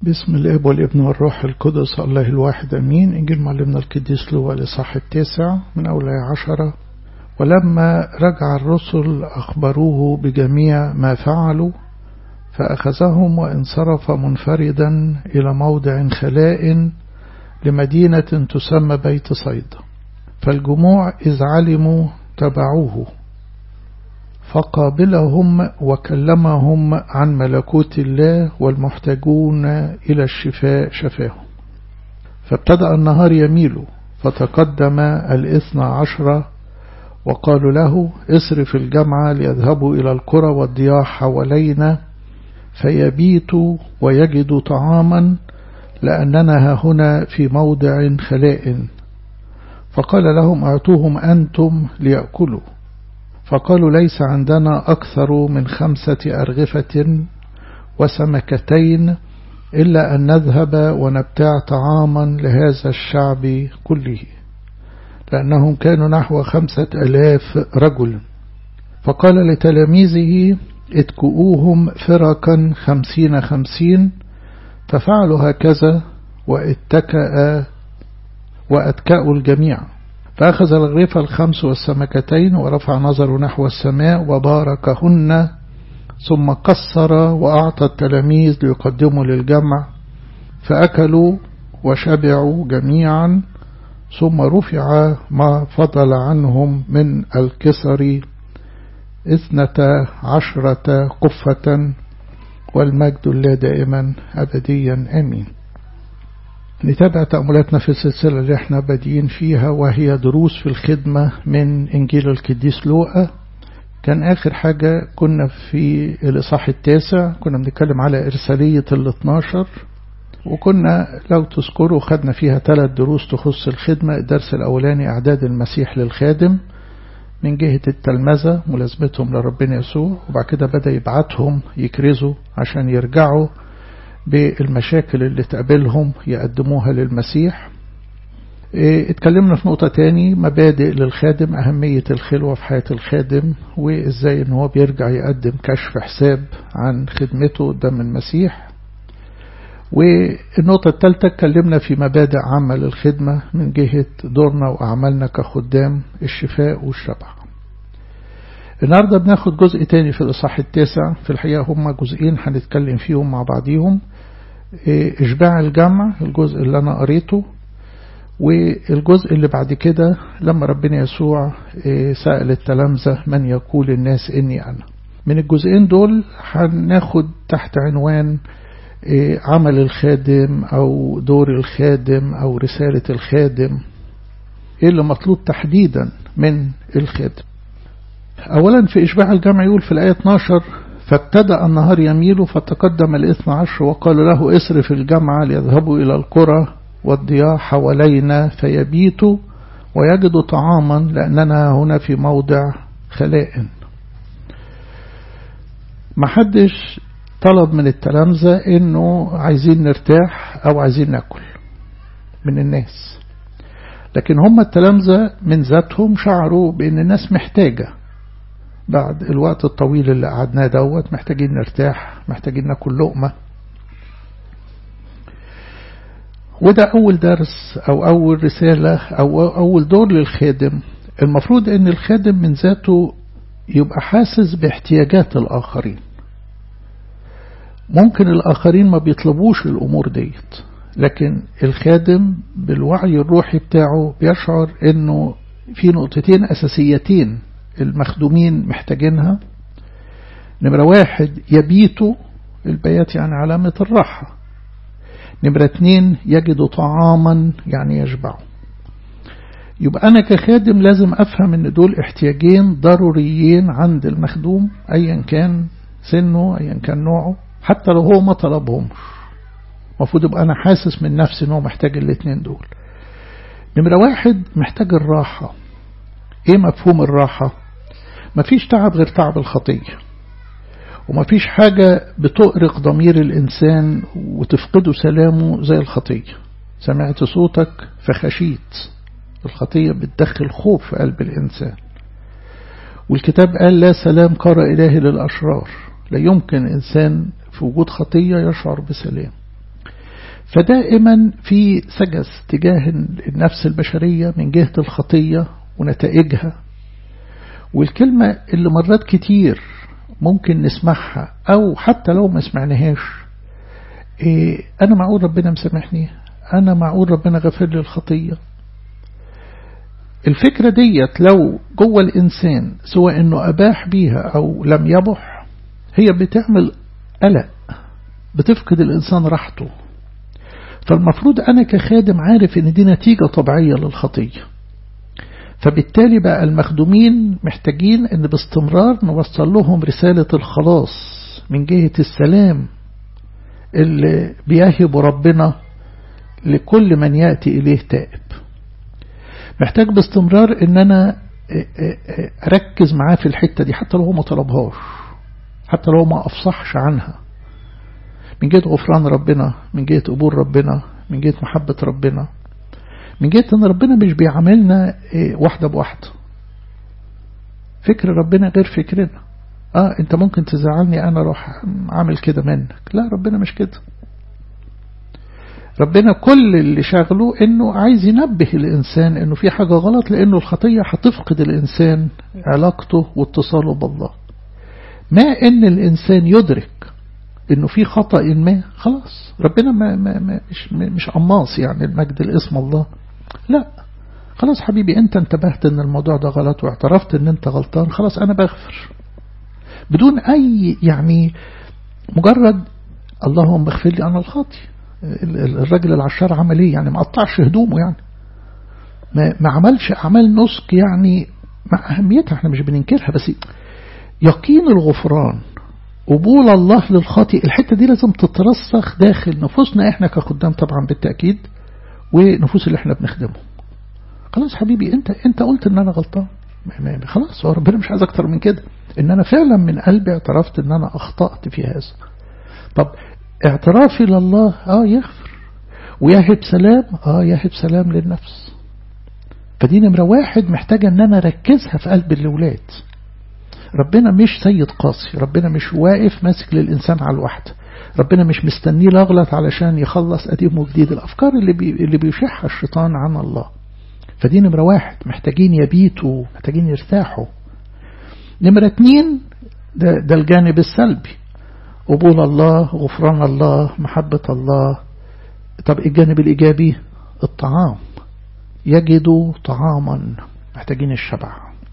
بسم الاب والابن والروح القدس الله الواحد امين انجيل معلمنا القديس لوقا الاصحاح التاسع من اولى عشرة ولما رجع الرسل اخبروه بجميع ما فعلوا فاخذهم وانصرف منفردا الى موضع خلاء لمدينة تسمى بيت صيدا فالجموع إذ علموا تبعوه فقابلهم وكلمهم عن ملكوت الله والمحتاجون إلى الشفاء شفاهم فابتدأ النهار يميل فتقدم الاثنى عشر وقالوا له اصرف الجمع ليذهبوا إلى القرى والضياع حوالينا فيبيتوا ويجدوا طعاما لأننا هنا في موضع خلاء فقال لهم أعطوهم أنتم ليأكلوا فقالوا ليس عندنا أكثر من خمسة أرغفة وسمكتين إلا أن نذهب ونبتاع طعاما لهذا الشعب كله لأنهم كانوا نحو خمسة ألاف رجل فقال لتلاميذه اتكؤوهم فرقا خمسين خمسين ففعلوا هكذا واتكأ وأتكأوا الجميع فأخذ الغريف الخمس والسمكتين ورفع نظره نحو السماء وباركهن ثم قصر وأعطى التلاميذ ليقدموا للجمع فأكلوا وشبعوا جميعا ثم رفع ما فضل عنهم من الكسر اثنتا عشرة قفة والمجد الله دائما أبديا آمين نتابع تأملاتنا في السلسلة اللي احنا بادئين فيها وهي دروس في الخدمة من إنجيل القديس لوقا كان آخر حاجة كنا في الإصحاح التاسع كنا بنتكلم على إرسالية ال 12 وكنا لو تذكروا خدنا فيها ثلاث دروس تخص الخدمة الدرس الأولاني إعداد المسيح للخادم من جهة التلمذة ملازمتهم لربنا يسوع وبعد كده بدأ يبعتهم يكرزوا عشان يرجعوا بالمشاكل اللي تقابلهم يقدموها للمسيح اتكلمنا في نقطة تاني مبادئ للخادم أهمية الخلوة في حياة الخادم وإزاي إن هو بيرجع يقدم كشف حساب عن خدمته قدام المسيح والنقطة الثالثة اتكلمنا في مبادئ عامة للخدمة من جهة دورنا وأعمالنا كخدام الشفاء والشبع النهاردة بناخد جزء تاني في الإصحاح التاسع في الحقيقة هما جزئين هنتكلم فيهم مع بعضيهم إشباع الجمع الجزء اللي أنا قريته والجزء اللي بعد كده لما ربنا يسوع سأل التلامذة من يقول الناس إني أنا من الجزئين دول هناخد تحت عنوان عمل الخادم أو دور الخادم أو رسالة الخادم إيه اللي مطلوب تحديدا من الخادم أولا في إشباع الجمع يقول في الآية 12 فابتدأ النهار يميل فتقدم الاثنى عشر وقالوا له اصرف الجمع ليذهبوا إلى القرى والضياع حوالينا فيبيتوا ويجدوا طعاما لأننا هنا في موضع خلاء محدش طلب من التلامذة انه عايزين نرتاح او عايزين ناكل من الناس لكن هم التلامذة من ذاتهم شعروا بان الناس محتاجة بعد الوقت الطويل اللي قعدناه دوت محتاجين نرتاح محتاجين ناكل لقمة وده أول درس أو أول رسالة أو أول دور للخادم المفروض أن الخادم من ذاته يبقى حاسس باحتياجات الآخرين ممكن الآخرين ما بيطلبوش الأمور ديت لكن الخادم بالوعي الروحي بتاعه بيشعر أنه في نقطتين أساسيتين المخدومين محتاجينها نمرة واحد يبيتوا البيات يعني علامة الراحة نمرة اتنين يجدوا طعاما يعني يشبعوا يبقى أنا كخادم لازم أفهم أن دول احتياجين ضروريين عند المخدوم أيا كان سنه أيا كان نوعه حتى لو هو ما طلبهمش المفروض يبقى أنا حاسس من نفسي أنه محتاج الاتنين دول نمرة واحد محتاج الراحة إيه مفهوم الراحة مفيش تعب غير تعب الخطية ومفيش حاجة بتؤرق ضمير الإنسان وتفقده سلامه زي الخطية سمعت صوتك فخشيت الخطية بتدخل خوف في قلب الإنسان والكتاب قال لا سلام قرأ إلهي للأشرار لا يمكن إنسان في وجود خطية يشعر بسلام فدائما في سجس تجاه النفس البشرية من جهة الخطية ونتائجها والكلمة اللي مرات كتير ممكن نسمعها أو حتى لو ما سمعناهاش إيه أنا معقول ربنا مسامحني أنا معقول ربنا غفر لي الخطية الفكرة ديت لو جوه الإنسان سواء أنه أباح بيها أو لم يبح هي بتعمل قلق بتفقد الإنسان راحته فالمفروض أنا كخادم عارف أن دي نتيجة طبيعية للخطية فبالتالي بقى المخدومين محتاجين أن باستمرار نوصل لهم رسالة الخلاص من جهة السلام اللي بيهب ربنا لكل من يأتي إليه تائب محتاج باستمرار ان انا اركز معاه في الحتة دي حتى لو هو ما طلبهاش حتى لو ما افصحش عنها من جهة غفران ربنا من جهة قبول ربنا من جهة محبة ربنا من جهة ان ربنا مش بيعاملنا واحدة بواحدة فكر ربنا غير فكرنا اه انت ممكن تزعلني انا اروح عامل كده منك لا ربنا مش كده ربنا كل اللي شغله انه عايز ينبه الانسان انه في حاجة غلط لانه الخطية هتفقد الانسان علاقته واتصاله بالله ما ان الانسان يدرك انه في خطأ ما خلاص ربنا ما ما ما مش مش قماص يعني المجد الاسم الله لا خلاص حبيبي انت انتبهت ان الموضوع ده غلط واعترفت ان انت غلطان خلاص انا بغفر بدون اي يعني مجرد اللهم اغفر لي انا الخاطئ الراجل العشار عمل ايه يعني ما قطعش هدومه يعني ما, ما عملش اعمال نسك يعني مع اهميتها احنا مش بننكرها بس يقين الغفران قبول الله للخاطئ الحتة دي لازم تترسخ داخل نفوسنا احنا كخدام طبعا بالتأكيد ونفوس اللي احنا بنخدمهم خلاص حبيبي انت انت قلت ان انا غلطان خلاص هو ربنا مش عايز اكتر من كده ان انا فعلا من قلبي اعترفت ان انا اخطأت في هذا طب اعترافي لله اه يغفر ويهب سلام اه يهب سلام للنفس فدي نمرة واحد محتاجة ان انا اركزها في قلب الاولاد ربنا مش سيد قاسي ربنا مش واقف ماسك للإنسان على الواحدة ربنا مش مستنيه لغلط علشان يخلص قديم وجديد الأفكار اللي, بي اللي بيشحها الشيطان عن الله فدي نمرة واحد محتاجين يبيتوا محتاجين يرتاحوا نمرة اتنين ده, ده الجانب السلبي قبول الله غفران الله محبة الله طب الجانب الإيجابي الطعام يجدوا طعاما محتاجين الشبع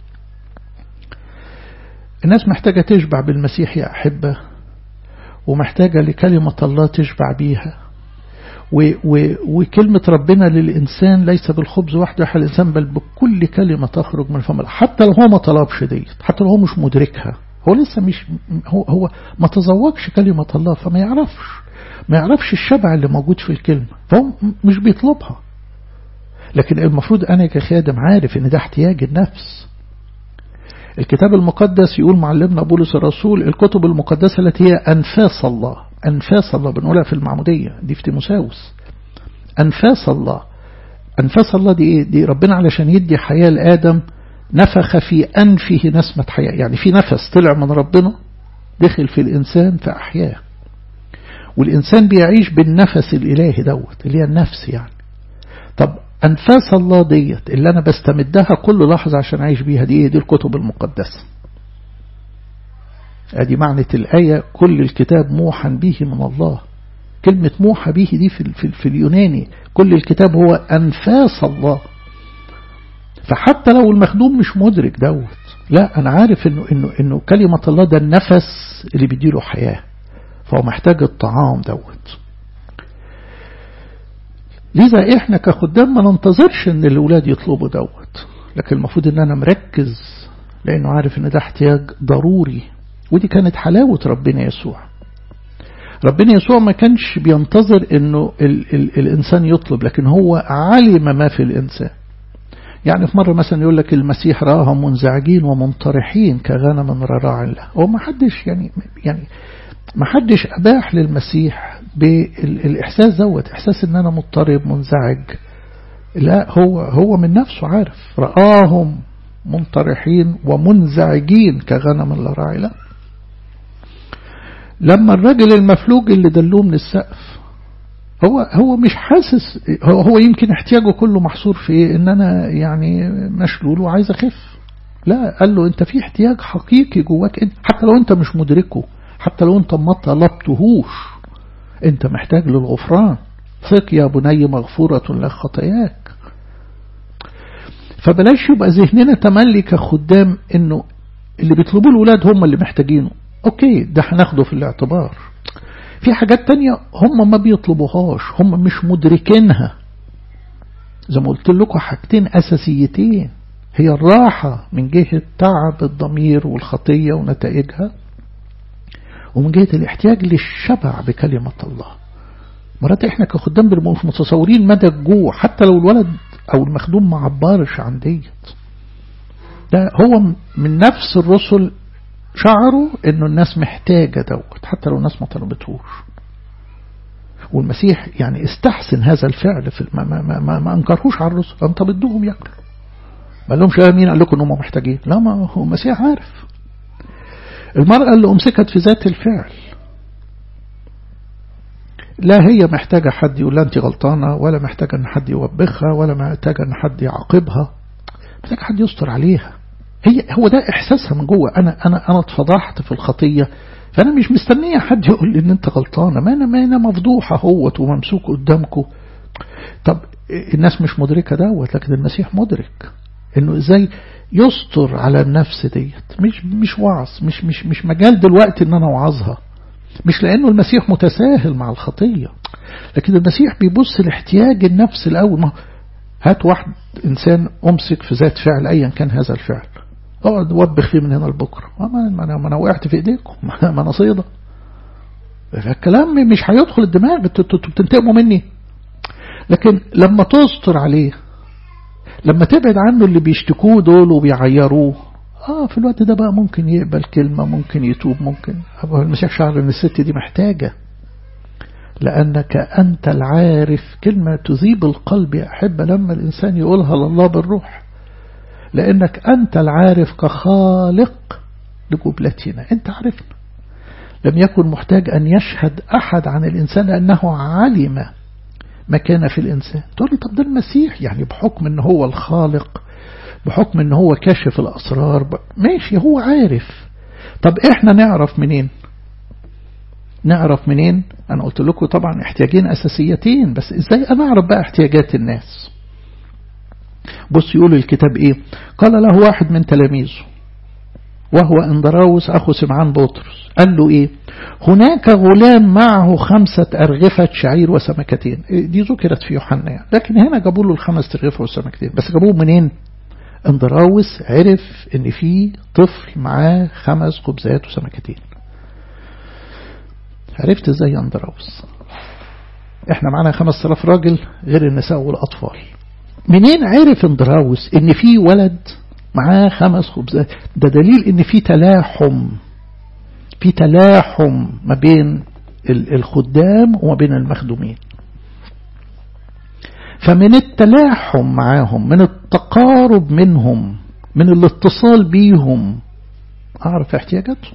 الناس محتاجة تشبع بالمسيح يا أحبة ومحتاجة لكلمة الله تشبع بيها و و وكلمة ربنا للإنسان ليس بالخبز وحده على الإنسان بل بكل كلمة تخرج من فم حتى لو هو ما طلبش ديت حتى لو هو مش مدركها هو لسه مش هو, هو ما تذوقش كلمة الله فما يعرفش ما يعرفش الشبع اللي موجود في الكلمة فهو مش بيطلبها لكن المفروض أنا كخادم عارف إن ده احتياج النفس الكتاب المقدس يقول معلمنا بولس الرسول الكتب المقدسة التي هي أنفاس الله أنفاس الله بنقولها في المعمودية دي في تيموساوس أنفاس الله أنفاس الله دي إيه دي ربنا علشان يدي حياة لآدم نفخ في أنفه نسمة حياة يعني في نفس طلع من ربنا دخل في الإنسان فأحياه والإنسان بيعيش بالنفس الإلهي دوت اللي هي النفس يعني طب أنفاس الله ديت اللي أنا بستمدها كل لحظة عشان أعيش بيها دي دي الكتب المقدسة ادي معنى الآية كل الكتاب موحى به من الله كلمة موحى به دي في, في, في اليوناني كل الكتاب هو أنفاس الله فحتى لو المخدوم مش مدرك دوت لا أنا عارف إنه, إنه, إنه كلمة الله ده النفس اللي بيديله حياة فهو محتاج الطعام دوت لذا احنا كخدام ما ننتظرش ان الاولاد يطلبوا دوت لكن المفروض ان انا مركز لانه عارف ان ده احتياج ضروري ودي كانت حلاوة ربنا يسوع ربنا يسوع ما كانش بينتظر انه ال ال الانسان يطلب لكن هو علم ما في الانسان يعني في مرة مثلا يقول لك المسيح راهم منزعجين ومنطرحين كغنم رراع له هو ما حدش يعني يعني ما حدش أباح للمسيح بالإحساس دوت إحساس إن أنا مضطرب منزعج لا هو هو من نفسه عارف رآهم منطرحين ومنزعجين كغنم الراعي لا لما الراجل المفلوج اللي دلوه من السقف هو هو مش حاسس هو, هو يمكن احتياجه كله محصور في ايه ان انا يعني مشلول وعايز اخف لا قال له انت في احتياج حقيقي جواك انت حتى لو انت مش مدركه حتى لو انت ما طلبتهوش انت محتاج للغفران ثق يا بني مغفورة لك خطاياك فبلاش يبقى ذهننا تملي كخدام انه اللي بيطلبوه الولاد هم اللي محتاجينه اوكي ده هناخده في الاعتبار في حاجات تانية هم ما بيطلبوهاش هم مش مدركينها زي ما قلت لكم حاجتين أساسيتين هي الراحة من جهة تعب الضمير والخطية ونتائجها ومن جهة الاحتياج للشبع بكلمة الله مرات احنا كخدام مش متصورين مدى الجوع حتى لو الولد او المخدوم ما عبرش عن ديت ده هو من نفس الرسل شعروا انه الناس محتاجة دوت حتى لو الناس ما طلبتهوش والمسيح يعني استحسن هذا الفعل في ما, ما, ما, ما انكرهوش على الرسل انت بدهم ياكلوا ما لهمش مين قال لكم انهم محتاجين لا ما هو المسيح عارف المرأة اللي أمسكت في ذات الفعل لا هي محتاجة حد يقول لها أنت غلطانة ولا محتاجة أن حد يوبخها ولا محتاجة أن حد يعاقبها محتاجة حد يستر عليها هي هو ده إحساسها من جوه أنا أنا أنا اتفضحت في الخطية فأنا مش مستنية حد يقول لي إن أنت غلطانة ما أنا ما أنا مفضوحة هوت وممسوك قدامكم طب الناس مش مدركة دوت لكن المسيح مدرك إنه إزاي يستر على النفس ديت مش مش وعظ مش مش مش مجال دلوقتي إن أنا وعظها مش لأنه المسيح متساهل مع الخطية لكن المسيح بيبص لاحتياج النفس الأول ما هات واحد إنسان أمسك في ذات فعل أيا كان هذا الفعل اقعد وبخ فيه من هنا لبكره ما انا ما انا وقعت في ايديكم ما انا صيده فالكلام مش هيدخل الدماغ انتوا بتنتقموا مني لكن لما تستر عليه لما تبعد عنه اللي بيشتكوه دول وبيعيروه اه في الوقت ده بقى ممكن يقبل كلمة ممكن يتوب ممكن المسيح شعر ان الست دي محتاجة لأنك أنت العارف كلمة تذيب القلب يا أحبة لما الإنسان يقولها لله بالروح لأنك أنت العارف كخالق لجبلتنا أنت عارفنا لم يكن محتاج أن يشهد أحد عن الإنسان أنه علم ما كان في الإنسان تقول لي طب ده المسيح يعني بحكم أنه هو الخالق بحكم أنه هو كاشف الأسرار ماشي هو عارف طب إحنا نعرف منين نعرف منين أنا قلت لكم طبعا احتياجين أساسيتين بس إزاي أنا أعرف بقى احتياجات الناس بص يقول الكتاب إيه قال له واحد من تلاميذه وهو اندراوس أخو سمعان بطرس قال له إيه هناك غلام معه خمسة أرغفة شعير وسمكتين دي ذكرت في يوحنا يعني. لكن هنا جابوا له الخمس أرغفة والسمكتين بس جابوه منين اندراوس عرف ان في طفل معاه خمس خبزات وسمكتين عرفت ازاي اندراوس احنا معانا خمس آلاف راجل غير النساء والأطفال منين عرف اندراوس ان في ولد معاه خمس خبزات ده دليل ان في تلاحم في تلاحم ما بين الخدام وما بين المخدومين فمن التلاحم معاهم من التقارب منهم من الاتصال بيهم أعرف احتياجاتهم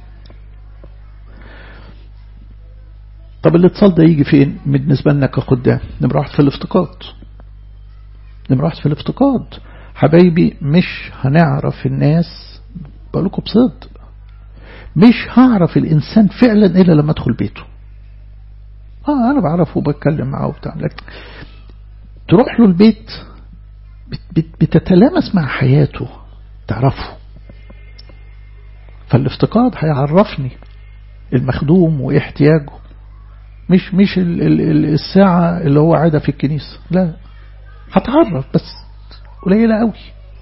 طب الاتصال ده يجي فين بالنسبة لنا كخدام نمرة واحد في الافتقاد نمرة واحد في الافتقاد حبايبي مش هنعرف الناس بقولكم بصدق مش هعرف الإنسان فعلا إلا لما أدخل بيته آه أنا بعرفه وبتكلم معه وبتاع لكن تروح له البيت بتتلامس مع حياته تعرفه فالافتقاد هيعرفني المخدوم وايه احتياجه مش مش ال ال الساعة اللي هو قاعدة في الكنيسة لا هتعرف بس قليلة قوي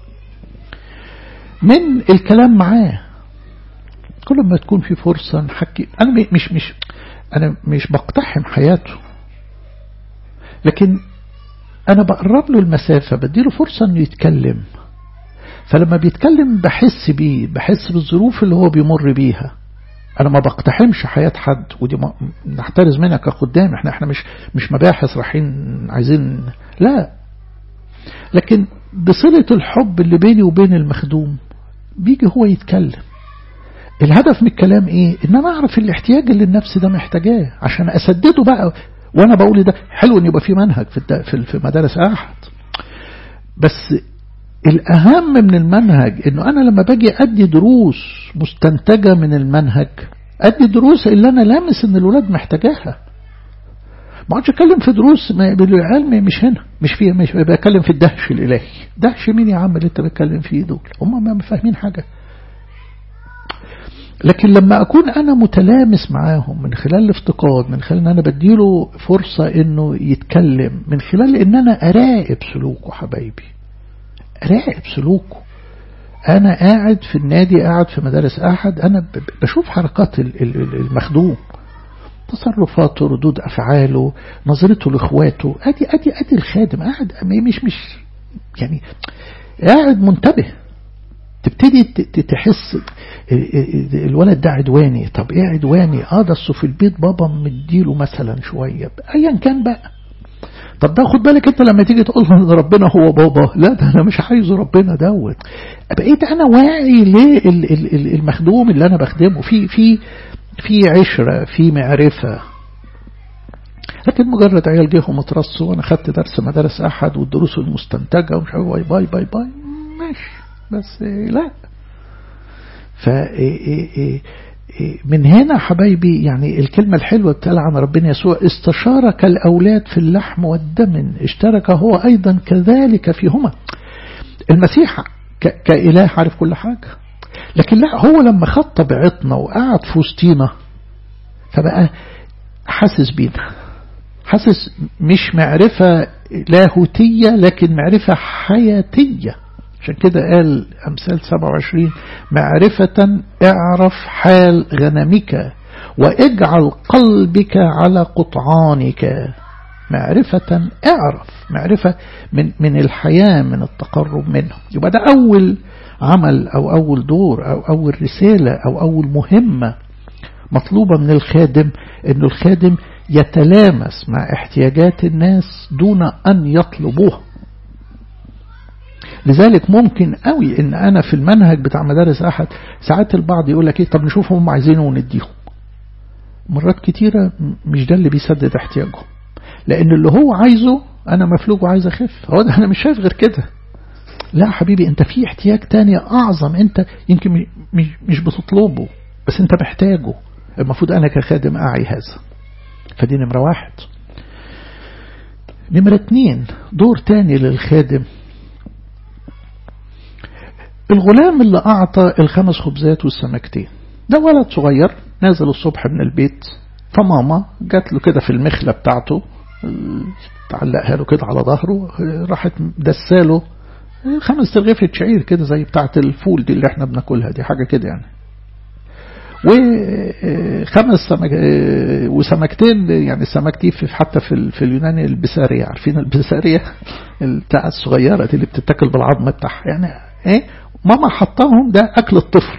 من الكلام معاه كل ما تكون في فرصة نحكي أنا مش مش أنا مش بقتحم حياته لكن أنا بقرب له المسافة بديله فرصة أنه يتكلم فلما بيتكلم بحس بيه بحس بالظروف اللي هو بيمر بيها أنا ما بقتحمش حياة حد ودي نحترز منها كخدام احنا احنا مش مش مباحث رايحين عايزين لا لكن بصلة الحب اللي بيني وبين المخدوم بيجي هو يتكلم الهدف من الكلام ايه ان انا اعرف الاحتياج اللي النفس ده محتاجاه عشان اسدده بقى وانا بقول ده حلو ان يبقى في منهج في في مدارس احد بس الاهم من المنهج انه انا لما باجي ادي دروس مستنتجة من المنهج ادي دروس اللي انا لامس ان الولاد محتاجاها ما اقعدش اتكلم في دروس العلم مش هنا مش فيها مش بتكلم في الدهش الالهي دهش مين يا عم اللي انت بتكلم فيه دول هم ما فاهمين حاجه لكن لما أكون أنا متلامس معاهم من خلال الافتقاد من خلال أن أنا بديله فرصة أنه يتكلم من خلال أن أنا أراقب سلوكه حبايبي أراقب سلوكه أنا قاعد في النادي قاعد في مدارس أحد أنا بشوف حركات المخدوم تصرفاته ردود أفعاله نظرته لإخواته أدي أدي أدي الخادم قاعد مش مش يعني قاعد منتبه تبتدي تحس الولد ده عدواني طب ايه عدواني اه ده في البيت بابا مديله مثلا شوية ايا كان بقى طب ده خد بالك انت لما تيجي تقول ان ربنا هو بابا لا ده انا مش عايزه ربنا دوت بقيت انا واعي للمخدوم اللي انا بخدمه في في في عشرة في معرفة لكن مجرد عيال جيهم اترصوا وانا خدت درس مدارس احد والدروس المستنتجة ومش عارف باي باي باي باي ماشي بس لا ف من هنا حبايبي يعني الكلمة الحلوة بتقال عن ربنا يسوع استشارك الأولاد في اللحم والدم اشترك هو أيضا كذلك فيهما المسيح كإله عارف كل حاجة لكن لا هو لما خد طبيعتنا وقعد في وسطينا فبقى حاسس بينا حاسس مش معرفة لاهوتية لكن معرفة حياتية عشان كده قال أمثال 27 معرفة اعرف حال غنمك واجعل قلبك على قطعانك معرفة اعرف معرفة من, من الحياة من التقرب منه يبقى ده أول عمل أو أول دور أو أول رسالة أو أول مهمة مطلوبة من الخادم أن الخادم يتلامس مع احتياجات الناس دون أن يطلبوها لذلك ممكن قوي ان انا في المنهج بتاع مدارس احد ساعات البعض يقول لك ايه طب نشوف هم عايزينه ونديهم مرات كتيرة مش ده اللي بيسدد احتياجهم لان اللي هو عايزه انا مفلوج وعايز اخف هو ده انا مش شايف غير كده لا حبيبي انت في احتياج تاني اعظم انت يمكن مش, مش بتطلبه بس انت محتاجه المفروض انا كخادم اعي هذا فدي نمرة واحد نمرة اتنين دور تاني للخادم الغلام اللي أعطى الخمس خبزات والسمكتين ده ولد صغير نازل الصبح من البيت فماما جات له كده في المخلة بتاعته تعلقها له كده على ظهره راحت دساله خمس ترغيفة شعير كده زي بتاعة الفول دي اللي احنا بناكلها دي حاجة كده يعني وخمس سمك وسمكتين يعني السمك دي في حتى في في اليوناني البسارية عارفين البسارية بتاع الصغيرة دي اللي بتتاكل بالعظم بتاعها يعني ايه ماما حطاهم ده أكل الطفل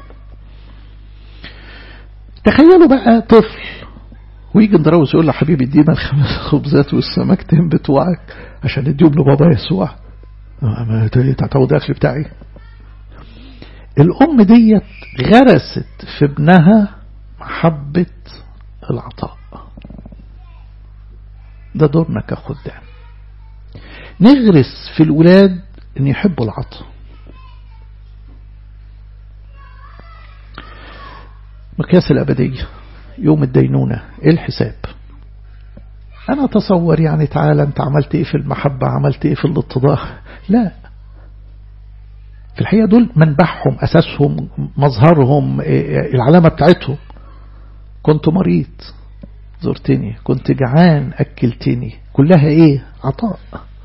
تخيلوا بقى طفل ويجي ندروس يقول له حبيبي ادينا الخمس خبزات والسمكتين بتوعك عشان اديهم لبابا يسوع ما تعود الاكل بتاعي الام ديت غرست في ابنها محبة العطاء ده دورنا كخدام نغرس في الولاد ان يحبوا العطاء مقياس الأبدية يوم الدينونة إيه الحساب أنا أتصور يعني تعالى أنت عملت إيه في المحبة عملت إيه في الاتضاع لا في الحقيقة دول منبعهم أساسهم مظهرهم العلامة بتاعتهم كنت مريض زرتني كنت جعان أكلتني كلها إيه عطاء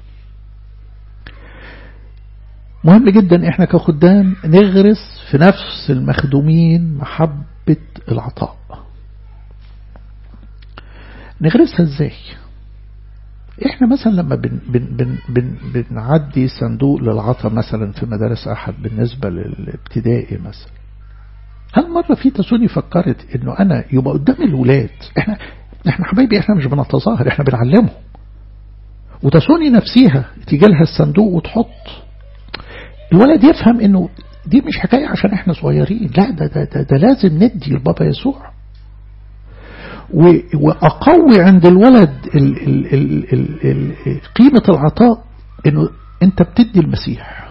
مهم جدا احنا كخدام نغرس في نفس المخدومين محبة العطاء نغرسها ازاي احنا مثلا لما بن بن بن بن بنعدي صندوق للعطاء مثلا في مدارس احد بالنسبة للابتدائي مثلا هل مرة في تسوني فكرت انه انا يبقى قدام الولاد احنا احنا حبايبي احنا مش بنتظاهر احنا بنعلمهم وتسوني نفسيها تيجي لها الصندوق وتحط الولد يفهم انه دي مش حكاية عشان احنا صغيرين لا ده, ده, ده, ده لازم ندي لبابا يسوع وأقوي عند الولد ال ال ال ال ال قيمة العطاء إنه أنت بتدي المسيح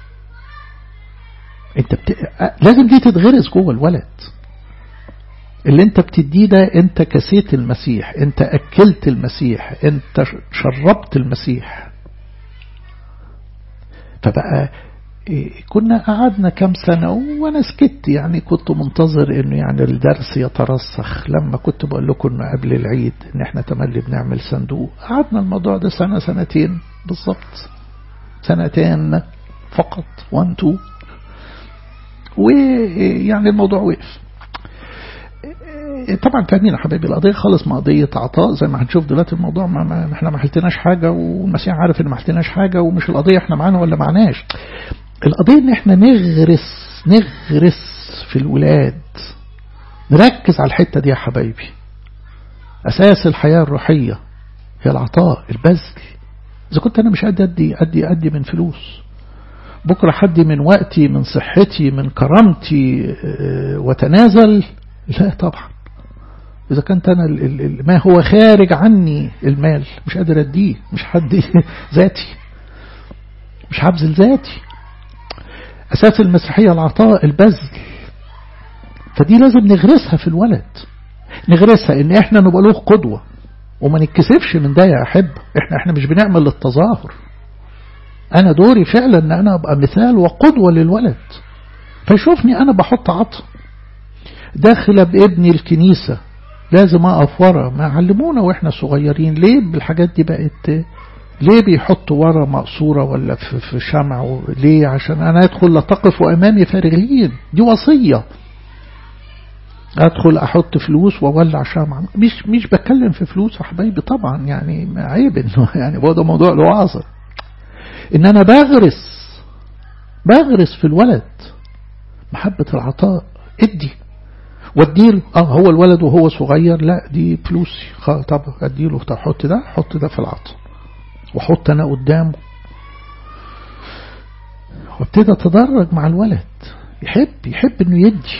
أنت بت... لازم دي تتغرس جوه الولد اللي انت بتديه ده انت كسيت المسيح انت اكلت المسيح انت شربت المسيح فبقى كنا قعدنا كم سنة وانا سكت يعني كنت منتظر انه يعني الدرس يترسخ لما كنت بقول لكم انه قبل العيد ان احنا تملي بنعمل صندوق قعدنا الموضوع ده سنة سنتين بالظبط سنتين فقط وان تو ويعني الموضوع وقف طبعا فاهمين يا حبايبي القضيه خالص ما قضيه عطاء زي ما هنشوف دلوقتي الموضوع ما, ما احنا ما حلتناش حاجه والمسيح عارف ان ما حلتناش حاجه ومش القضيه احنا معانا ولا معناش القضيه ان احنا نغرس نغرس في الولاد نركز على الحته دي يا حبايبي اساس الحياه الروحيه هي العطاء البذل اذا كنت انا مش قد ادي ادي ادي من فلوس بكره حدي من وقتي من صحتي من كرامتي وتنازل لا طبعا إذا كنت أنا ال ال ما هو خارج عني المال مش قادر أديه مش حد ذاتي مش هبذل ذاتي أساس المسيحية العطاء البذل فدي لازم نغرسها في الولد نغرسها إن إحنا نبقى له قدوة وما نتكسفش من ده يا أحب إحنا إحنا مش بنعمل للتظاهر أنا دوري فعلا إن أنا أبقى مثال وقدوة للولد فيشوفني أنا بحط عطا داخل بابني الكنيسة لازم أقف ورا ما علمونا وإحنا صغيرين ليه بالحاجات دي بقت ليه بيحطوا ورا مقصورة ولا في, في شمع ليه عشان أنا أدخل لا تقف أمامي فارغين دي وصية أدخل أحط فلوس وأولع شمع مش مش بتكلم في فلوس يا حبايبي طبعا يعني عيب إنه يعني ده موضوع له عصر إن أنا بغرس بغرس في الولد محبة العطاء ادي واديله اه هو الولد وهو صغير لا دي فلوسي طب اديله طب حط ده حط ده في العطا وحط انا قدامه وابتدى اتدرج مع الولد يحب يحب انه يدي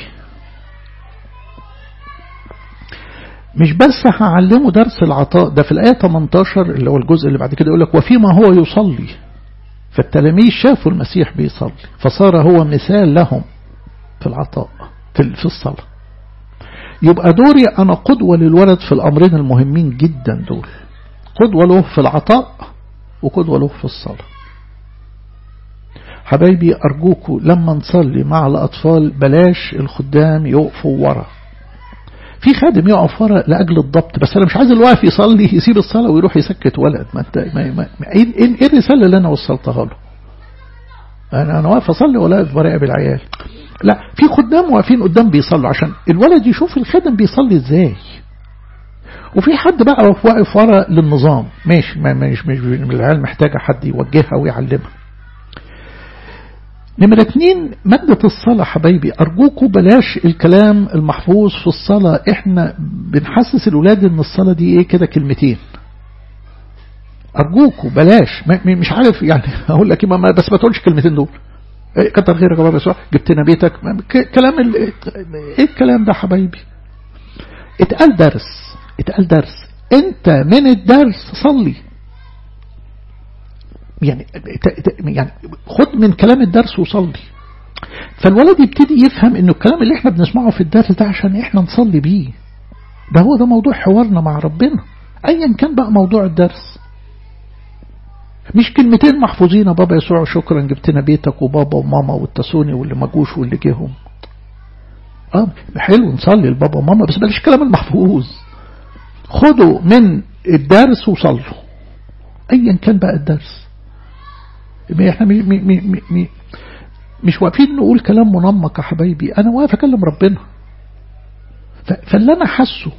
مش بس هعلمه درس العطاء ده في الآية 18 اللي هو الجزء اللي بعد كده يقول لك وفيما هو يصلي فالتلاميذ شافوا المسيح بيصلي فصار هو مثال لهم في العطاء في الصلاة يبقى دوري أنا قدوة للولد في الأمرين المهمين جدا دول قدوة له في العطاء وقدوة له في الصلاة حبايبي أرجوكوا لما نصلي مع الأطفال بلاش الخدام يقفوا ورا في خادم يقف ورا لأجل الضبط بس أنا مش عايز الواقف يصلي يسيب الصلاة ويروح يسكت ولد ما انت ما ما ايه ايه الرسالة اللي أنا وصلتها له أنا أنا واقف أصلي ولا واقف براقب العيال لا في خدام واقفين قدام بيصلوا عشان الولد يشوف الخادم بيصلي ازاي وفي حد بقى واقف ورا للنظام ماشي ما مش مش العيال محتاجة حد يوجهها ويعلمها نمرة اتنين مادة الصلاة حبايبي أرجوكوا بلاش الكلام المحفوظ في الصلاة احنا بنحسس الولاد ان الصلاة دي ايه كده كلمتين أرجوكوا بلاش مش عارف يعني أقول لك ما بس ما تقولش كلمتين دول كتر خيرك يا بابا يسوع جبتنا بيتك كلام ال... ايه الكلام ده حبايبي اتقال درس اتقال درس انت من الدرس صلي يعني يعني خد من كلام الدرس وصلي فالولد يبتدي يفهم انه الكلام اللي احنا بنسمعه في الدرس ده عشان احنا نصلي بيه ده هو ده موضوع حوارنا مع ربنا ايا كان بقى موضوع الدرس مش كلمتين محفوظين بابا يسوع شكرا جبتنا بيتك وبابا وماما والتسوني واللي ما جوش واللي جيهم اه حلو نصلي لبابا وماما بس بلاش الكلام المحفوظ خدوا من الدرس وصلوا ايا كان بقى الدرس احنا مش, مش, مش واقفين نقول كلام منمق يا حبايبي انا واقف اكلم ربنا فاللي انا حاسه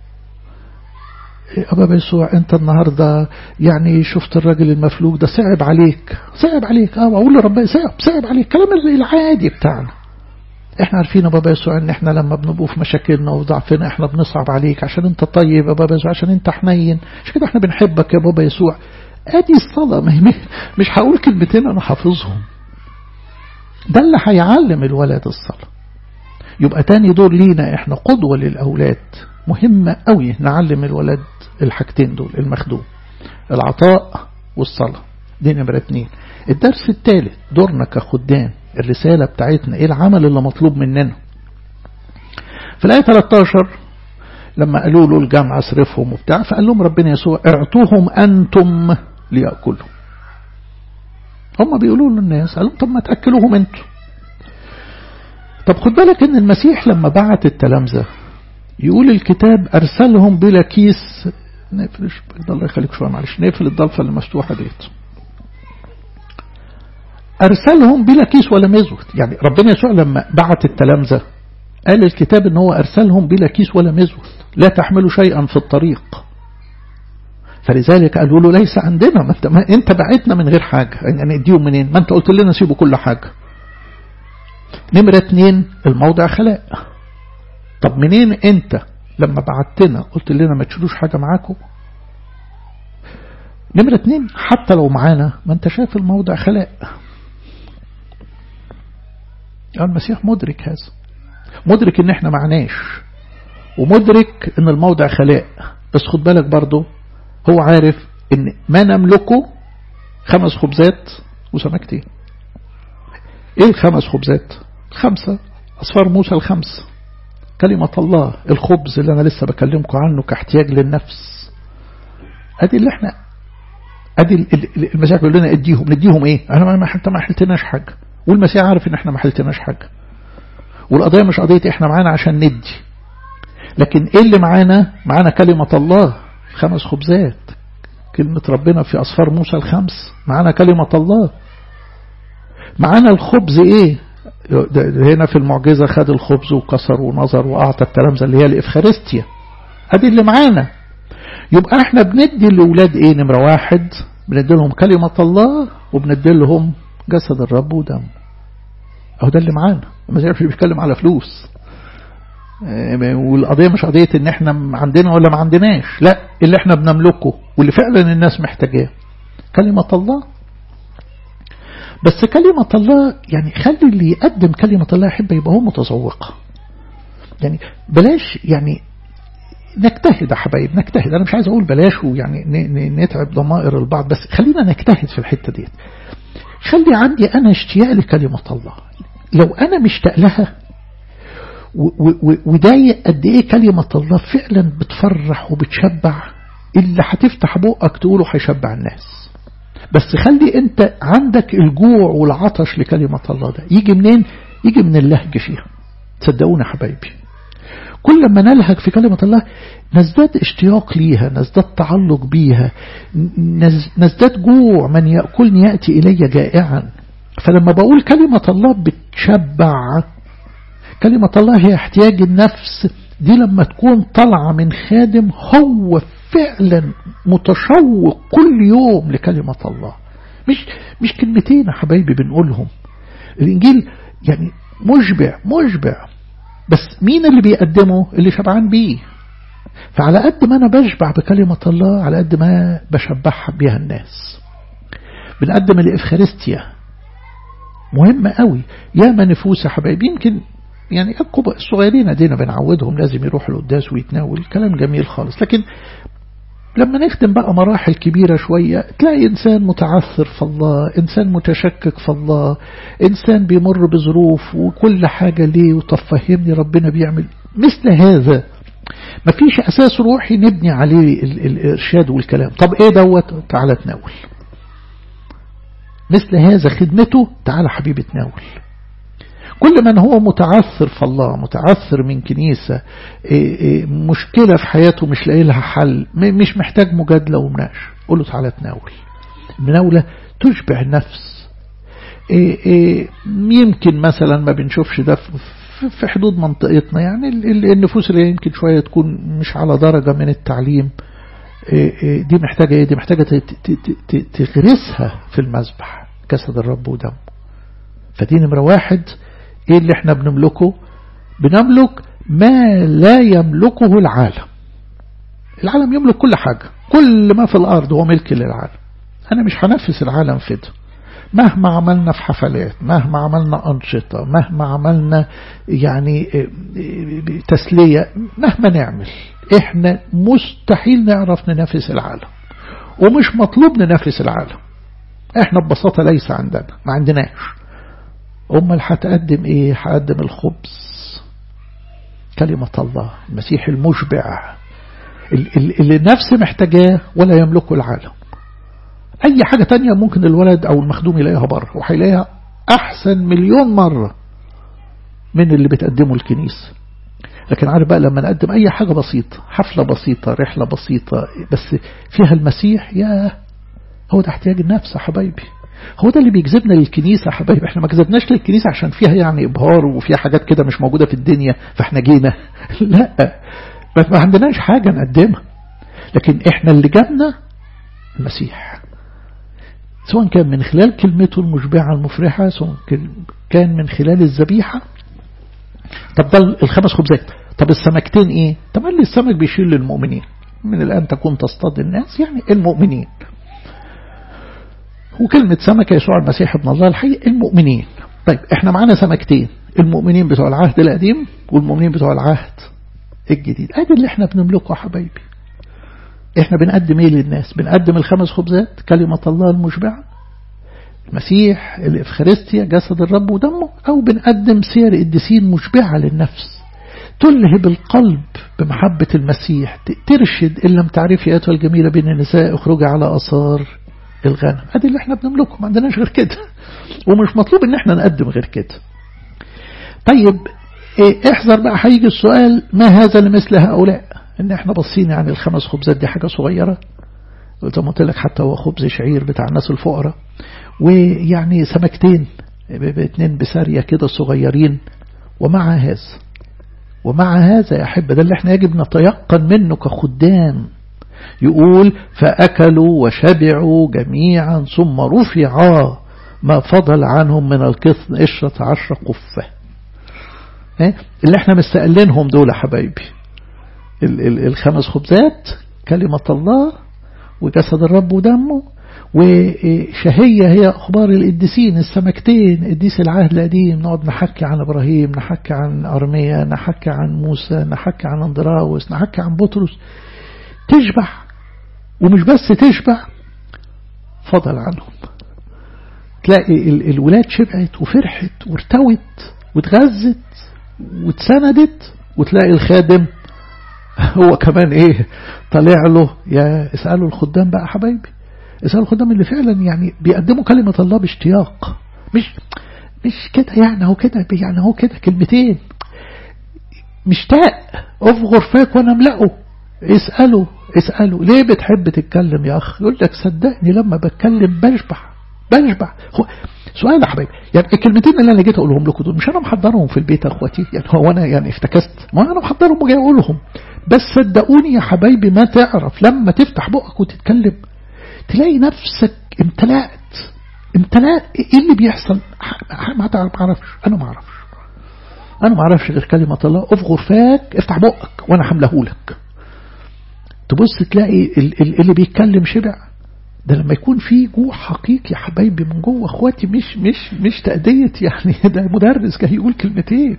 أبا يسوع أنت النهاردة يعني شفت الراجل المفلوج ده صعب عليك صعب عليك اه وأقول لربنا صعب صعب عليك كلام العادي بتاعنا احنا عارفين يا بابا يسوع ان احنا لما بنبقوا في مشاكلنا وضعفنا احنا بنصعب عليك عشان انت طيب يا بابا يسوع عشان انت حنين عشان كده احنا بنحبك يا بابا يسوع ادي الصلاة مش هقول كلمتين انا حافظهم ده اللي هيعلم الولد الصلاة يبقى تاني دور لينا احنا قدوة للأولاد مهمة قوي نعلم الولد الحاجتين دول المخدوم العطاء والصلاة دي نمرة اتنين الدرس الثالث دورنا كخدام الرسالة بتاعتنا ايه العمل اللي مطلوب مننا في الآية 13 لما قالوا له الجامعة اصرفهم وبتاع فقال لهم ربنا يسوع اعطوهم أنتم ليأكلوا هم بيقولوا للناس قالوا طب ما تأكلوهم انتم طب خد بالك ان المسيح لما بعت التلامذة يقول الكتاب أرسلهم بلا كيس نقفل الله يخليك شوية معلش نقفل الضلفة اللي مفتوحة ديت أرسلهم بلا كيس ولا مزود يعني ربنا يسوع لما بعت التلامذة قال الكتاب ان هو أرسلهم بلا كيس ولا مزود لا تحملوا شيئا في الطريق فلذلك قالوا له ليس عندنا ما انت, ما انت بعتنا من غير حاجة يعني نديهم منين ما انت قلت لنا سيبوا كل حاجة نمرة اتنين الموضع خلاء طب منين انت لما بعتنا قلت لنا ما تشيلوش حاجة معاكم نمرة اتنين حتى لو معانا ما انت شايف الموضع خلاء المسيح مدرك هذا مدرك ان احنا معناش ومدرك ان الموضع خلاء بس خد بالك برضه هو عارف ان ما نملكه خمس خبزات وسمكتين ايه الخمس خبزات خمسة اصفار موسى الخمس كلمة الله الخبز اللي انا لسه بكلمكم عنه كاحتياج للنفس ادي اللي احنا ادي المسيح بيقول لنا اديهم نديهم ايه انا ما حتى ما حلتناش حاجة والمسيح عارف ان احنا ما حلتناش حاجة والقضية مش قضية احنا معانا عشان ندي لكن ايه اللي معانا معانا كلمة الله خمس خبزات كلمة ربنا في أصفار موسى الخمس معانا كلمة الله معانا الخبز ايه هنا في المعجزة خد الخبز وكسر ونظر وأعطى التلامذة اللي هي الإفخارستيا ادي اللي معانا يبقى احنا بندي الأولاد ايه نمرة واحد بندي لهم كلمة الله وبندي لهم جسد الرب ودم اهو ده اللي معانا ما مش بيتكلم على فلوس والقضية مش قضية ان احنا عندنا ولا ما عندناش لا اللي احنا بنملكه واللي فعلا الناس محتاجاه كلمة الله بس كلمة الله يعني خلي اللي يقدم كلمة الله يحب يبقى هو متذوق يعني بلاش يعني نجتهد يا حبايب نجتهد انا مش عايز اقول بلاش ويعني نتعب ضمائر البعض بس خلينا نجتهد في الحتة ديت خلي عندي انا اشتياق لكلمة الله لو انا مشتاق لها وضايق قد ايه كلمة الله فعلا بتفرح وبتشبع اللي هتفتح بقك تقوله هيشبع الناس بس خلي انت عندك الجوع والعطش لكلمة الله ده يجي منين يجي من اللهج فيها تصدقونا حبايبي كل ما نلهج في كلمة الله نزداد اشتياق ليها نزداد تعلق بيها نزداد جوع من يأكلني يأتي إلي جائعا فلما بقول كلمة الله بتشبع كلمة الله هي احتياج النفس دي لما تكون طالعة من خادم هو فعلا متشوق كل يوم لكلمة الله مش مش كلمتين يا حبايبي بنقولهم الإنجيل يعني مشبع مشبع بس مين اللي بيقدمه اللي شبعان بيه فعلى قد ما أنا بشبع بكلمة الله على قد ما بشبعها بيها الناس بنقدم الإفخارستيا مهمة قوي ياما نفوس يا حبايبي يمكن يعني الصغيرين ادينا بنعودهم لازم يروحوا القداس ويتناول كلام جميل خالص لكن لما نختم بقى مراحل كبيرة شوية تلاقي إنسان متعثر في الله إنسان متشكك في الله إنسان بيمر بظروف وكل حاجة ليه وطب فهمني ربنا بيعمل مثل هذا مفيش أساس روحي نبني عليه الإرشاد والكلام طب إيه دوت تعالى تناول مثل هذا خدمته تعالى حبيبي تناول كل من هو متعثر في الله متعثر من كنيسة مشكلة في حياته مش لاقي لها حل مش محتاج مجادلة ومناقش قول له تعالى تناول المناولة تشبع النفس يمكن مثلا ما بنشوفش ده في حدود منطقتنا يعني النفوس اللي يمكن شوية تكون مش على درجة من التعليم دي محتاجة ايه دي محتاجة تغرسها في المذبح جسد الرب ودمه فدي نمرة واحد ايه اللي احنا بنملكه بنملك ما لا يملكه العالم العالم يملك كل حاجة كل ما في الأرض هو ملك للعالم أنا مش هنفس العالم في ده مهما عملنا في حفلات مهما عملنا أنشطة مهما عملنا يعني تسلية مهما نعمل احنا مستحيل نعرف ننافس العالم ومش مطلوب ننافس العالم احنا ببساطة ليس عندنا ما عندناش امال هتقدم ايه هقدم الخبز كلمة الله المسيح المشبع اللي النفس محتاجاه ولا يملكه العالم اي حاجة تانية ممكن الولد او المخدوم يلاقيها بره وهيلاقيها احسن مليون مرة من اللي بتقدمه الكنيسة لكن عارف بقى لما نقدم اي حاجة بسيطة حفلة بسيطة رحلة بسيطة بس فيها المسيح يا هو ده احتياج النفس يا حبايبي هو ده اللي بيجذبنا للكنيسة يا حبايبي احنا ما جذبناش للكنيسة عشان فيها يعني ابهار وفيها حاجات كده مش موجودة في الدنيا فاحنا جينا لا ما عندناش حاجة نقدمها لكن احنا اللي جابنا المسيح سواء كان من خلال كلمته المشبعة المفرحة سواء كان من خلال الذبيحة طب ده الخمس خبزات طب السمكتين ايه طب اللي السمك بيشيل للمؤمنين من الآن تكون تصطاد الناس يعني المؤمنين وكلمة سمكة يسوع المسيح ابن الله الحي المؤمنين طيب احنا معانا سمكتين المؤمنين بتوع العهد القديم والمؤمنين بتوع العهد الجديد ادي اللي احنا بنملكه يا حبايبي احنا بنقدم ايه للناس بنقدم الخمس خبزات كلمة الله المشبعة المسيح الإفخارستيا جسد الرب ودمه أو بنقدم سير الدسين مشبعة للنفس تلهب القلب بمحبة المسيح ترشد إن لم تعرفي أيتها الجميلة بين النساء اخرجي على أثار الغنم ادي اللي احنا بنملكه ما عندناش غير كده ومش مطلوب ان احنا نقدم غير كده طيب ايه احذر بقى هيجي السؤال ما هذا لمثل هؤلاء ان احنا باصين يعني الخمس خبزات دي حاجة صغيرة زي ما قلت لك حتى هو خبز شعير بتاع الناس الفقراء ويعني سمكتين اتنين بسارية كده صغيرين ومع هذا ومع هذا يا أحب ده اللي احنا يجب نتيقن منه كخدام يقول فأكلوا وشبعوا جميعا ثم رفعا ما فضل عنهم من القطن قشرة عشر قفة اللي احنا مستقلينهم دول حبايبي الخمس خبزات كلمة الله وجسد الرب ودمه وشهية هي أخبار القديسين السمكتين قديس العهد القديم نقعد نحكي عن إبراهيم نحكي عن أرميا نحكي عن موسى نحكي عن أندراوس نحكي عن بطرس تشبع ومش بس تشبع فضل عنهم تلاقي الولاد شبعت وفرحت وارتوت واتغذت واتسندت وتلاقي الخادم هو كمان ايه طالع له يا اسألوا الخدام بقى حبايبي اسألوا الخدام اللي فعلا يعني بيقدموا كلمة الله باشتياق مش مش كده يعني هو كده يعني هو كده كلمتين مشتاق افغر فاك وانا املأه اسأله اسأله ليه بتحب تتكلم يا أخ يقول لك صدقني لما بتكلم بشبع بشبع سؤال يا حبايبي يعني الكلمتين اللي انا جيت اقولهم لكم دول مش انا محضرهم في البيت يا اخواتي يعني هو انا يعني افتكست ما انا محضرهم وجاي اقولهم بس صدقوني يا حبايبي ما تعرف لما تفتح بقك وتتكلم تلاقي نفسك امتلأت امتلأت ايه اللي بيحصل ما تعرفش انا ما اعرفش انا ما اعرفش غير كلمة الله افغر فاك افتح بقك وانا حملهولك تبص تلاقي اللي بيتكلم شبع ده لما يكون في جوع حقيقي يا حبايبي من جوه اخواتي مش مش مش تأدية يعني ده مدرس جاي يقول كلمتين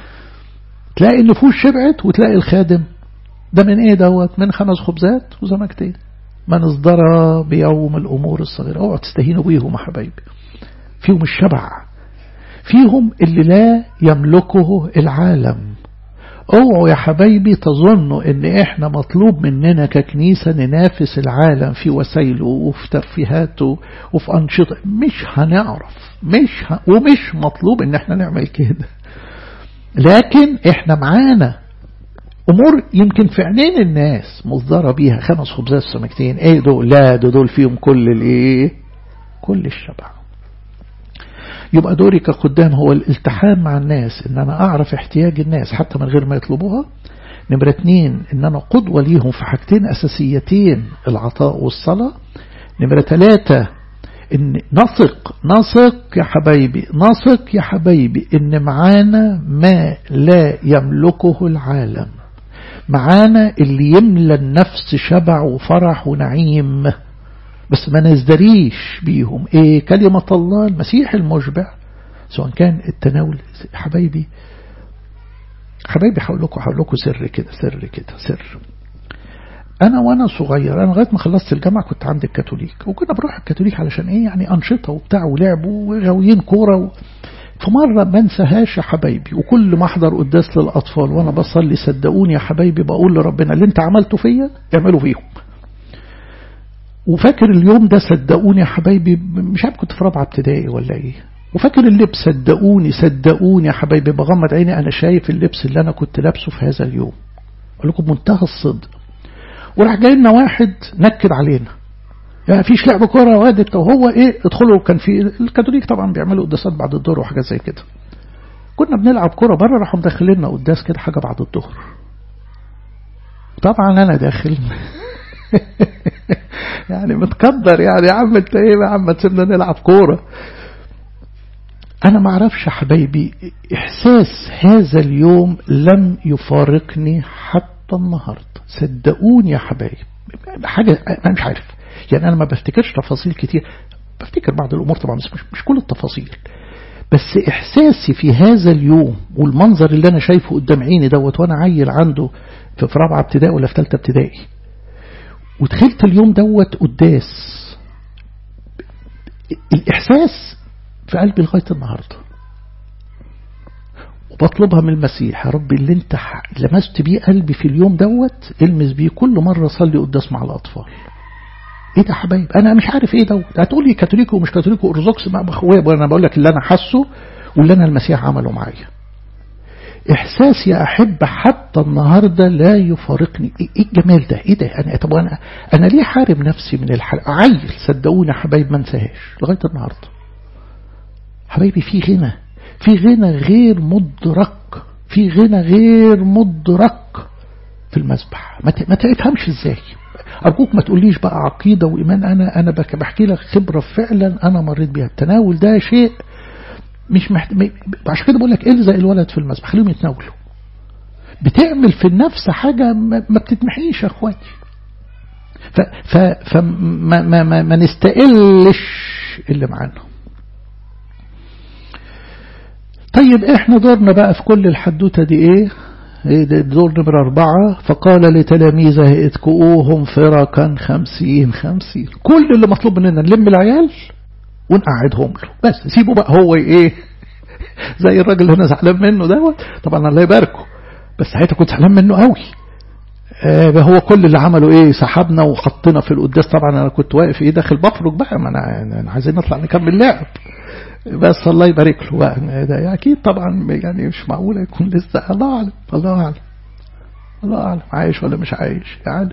تلاقي النفوس شبعت وتلاقي الخادم ده من ايه دوت من خمس خبزات وزمكتين من اصدر بيوم الامور الصغيره اوعوا تستهينوا بيهم يا حبايبي فيهم الشبع فيهم اللي لا يملكه العالم اوعوا يا حبايبي تظنوا ان احنا مطلوب مننا ككنيسة ننافس العالم في وسائله وفي ترفيهاته وفي انشطة مش هنعرف مش ه... ومش مطلوب ان احنا نعمل كده لكن احنا معانا امور يمكن في عينين الناس مصدرة بيها خمس خبزات سمكتين ايه دول لا ده دول فيهم كل الايه كل الشبع يبقى دوري كخدام هو الالتحام مع الناس ان انا اعرف احتياج الناس حتى من غير ما يطلبوها نمرة اتنين ان انا قدوة ليهم في حاجتين اساسيتين العطاء والصلاة نمرة ثلاثة ان نثق نثق يا حبايبي نثق يا حبايبي ان معانا ما لا يملكه العالم معانا اللي يملى النفس شبع وفرح ونعيم بس ما نزدريش بيهم ايه كلمة الله المسيح المشبع سواء كان التناول حبايبي حبايبي هقول لكم هقول لكم سر كده سر كده سر أنا وأنا صغير أنا لغاية ما خلصت الجامعة كنت عند الكاثوليك وكنا بروح الكاثوليك علشان إيه يعني أنشطة وبتاع ولعب وغاويين كورة و... في مرة ما انساهاش يا حبايبي وكل ما احضر قداس للأطفال وأنا بصلي صدقوني يا حبايبي بقول لربنا اللي انت عملته فيا اعمله فيهم وفاكر اليوم ده صدقوني يا حبايبي مش عارف كنت في رابعة ابتدائي ولا ايه وفاكر اللبس صدقوني صدقوني يا حبايبي بغمض عيني انا شايف اللبس اللي انا كنت لابسه في هذا اليوم اقول لكم منتهى الصدق وراح جاي لنا واحد نكد علينا يعني فيش لعب كوره وادت وهو ايه ادخلوا كان في الكاثوليك طبعا بيعملوا قداسات بعد الظهر وحاجات زي كده كنا بنلعب كوره بره راحوا مدخليننا قداس كده حاجه بعد الظهر طبعا انا داخل يعني متقدر يعني يا عم انت ايه يا عم تسيبنا نلعب كوره انا ما اعرفش يا حبايبي احساس هذا اليوم لم يفارقني حتى النهارده صدقوني يا حبايب حاجه انا مش عارف يعني انا ما بفتكرش تفاصيل كتير بفتكر بعض الامور طبعا بس مش, مش كل التفاصيل بس احساسي في هذا اليوم والمنظر اللي انا شايفه قدام عيني دوت وانا عيل عنده في رابعه ابتدائي ولا في ثالثه ابتدائي ودخلت اليوم دوت قداس الإحساس في قلبي لغاية النهاردة وبطلبها من المسيح يا رب اللي انت لمست بيه قلبي في اليوم دوت المس بيه كل مرة صلي قداس مع الأطفال ايه ده حبايب انا مش عارف ايه دوت هتقول لي كاثوليكي ومش كاثوليكي ارثوذكس مع اخويا انا بقول لك اللي انا حاسه واللي انا المسيح عمله معايا إحساس يا أحب حتى النهاردة لا يفارقني إيه الجمال ده إيه ده أنا طب أنا أنا ليه حارم نفسي من الحلقة عيل صدقوني حبايب ما انساهاش لغاية النهاردة حبايبي في غنى في غنى غير مدرك في غنى غير مدرك في المسبح ما ما تفهمش ازاي أرجوك ما تقوليش بقى عقيدة وإيمان أنا أنا بحكي لك خبرة فعلا أنا مريت بيها التناول ده شيء مش محت... عشان كده بقول لك الزق الولد في المسبح خليهم يتناولوا بتعمل في النفس حاجة ما بتتمحيش يا اخواتي ف... ف... فما ما... ما... ما نستقلش اللي معانا طيب احنا دورنا بقى في كل الحدوتة دي ايه دور نمرة أربعة فقال لتلاميذه اتكؤوهم فرقا خمسين خمسين كل اللي مطلوب مننا نلم العيال ونقعدهم له بس سيبه بقى هو ايه زي الراجل اللي انا زعلان منه دوت طبعا الله يباركه بس ساعتها كنت زعلان منه قوي آه هو كل اللي عمله ايه سحبنا وحطنا في القداس طبعا انا كنت واقف ايه داخل بفرج بقى ما انا, أنا عايزين نطلع نكمل لعب بس الله يبارك له بقى ده اكيد طبعا يعني مش معقوله يكون لسه الله اعلم الله اعلم الله اعلم عايش ولا مش عايش يعني